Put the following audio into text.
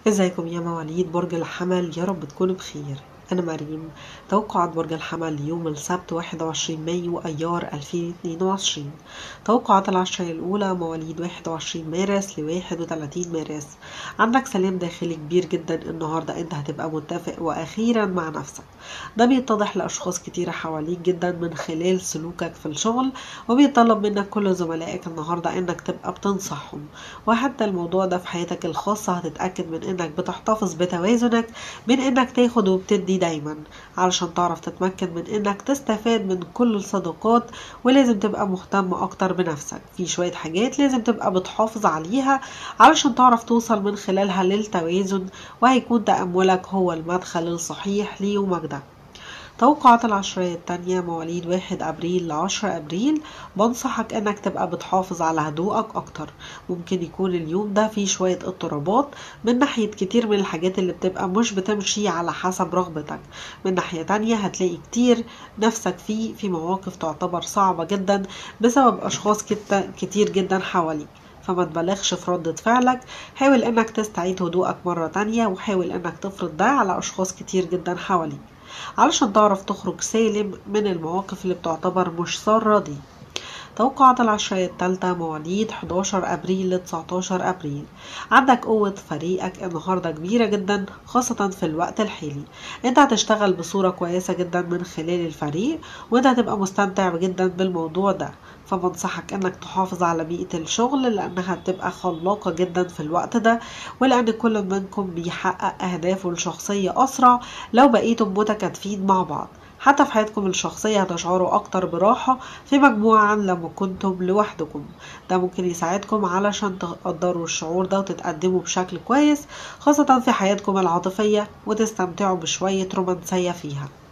ازيكم يا مواليد برج الحمل يا رب تكونوا بخير أنا مريم توقعات برج الحمل ليوم السبت 21 مايو أيار 2022 توقعات العشرة الأولى مواليد 21 مارس ل 31 مارس عندك سلام داخلي كبير جدا النهاردة أنت هتبقى متفق وأخيرا مع نفسك ده بيتضح لأشخاص كتيرة حواليك جدا من خلال سلوكك في الشغل وبيطلب منك كل زملائك النهاردة أنك تبقى بتنصحهم وحتى الموضوع ده في حياتك الخاصة هتتأكد من أنك بتحتفظ بتوازنك من أنك تاخد وبتدي دايما علشان تعرف تتمكن من انك تستفاد من كل الصداقات ولازم تبقى مهتم اكتر بنفسك في شوية حاجات لازم تبقى بتحافظ عليها علشان تعرف توصل من خلالها للتوازن وهيكون تأملك هو المدخل الصحيح ليومك ده توقعات العشرية التانية مواليد واحد أبريل لعشرة أبريل بنصحك إنك تبقى بتحافظ على هدوءك أكتر ممكن يكون اليوم ده فيه شوية اضطرابات من ناحية كتير من الحاجات اللي بتبقى مش بتمشي على حسب رغبتك من ناحية تانية هتلاقي كتير نفسك فيه في مواقف تعتبر صعبة جدا بسبب أشخاص كتير جدا حواليك فما تبالغش في ردة فعلك حاول انك تستعيد هدوءك مرة تانية وحاول انك تفرض ده على اشخاص كتير جدا حواليك علشان تعرف تخرج سالم من المواقف اللي بتعتبر مش سارة دي توقعات العشرية التالتة مواليد 11 أبريل ل 19 أبريل عندك قوة فريقك النهاردة كبيرة جدا خاصة في الوقت الحالي انت هتشتغل بصورة كويسة جدا من خلال الفريق وانت هتبقى مستمتع جدا بالموضوع ده فبنصحك انك تحافظ على بيئة الشغل لانها هتبقى خلاقة جدا في الوقت ده ولان كل منكم بيحقق اهدافه الشخصية اسرع لو بقيتم متكاتفين مع بعض حتى في حياتكم الشخصية هتشعروا أكتر براحة في مجموعة عن لما كنتم لوحدكم ده ممكن يساعدكم علشان تقدروا الشعور ده وتتقدموا بشكل كويس خاصة في حياتكم العاطفية وتستمتعوا بشوية رومانسية فيها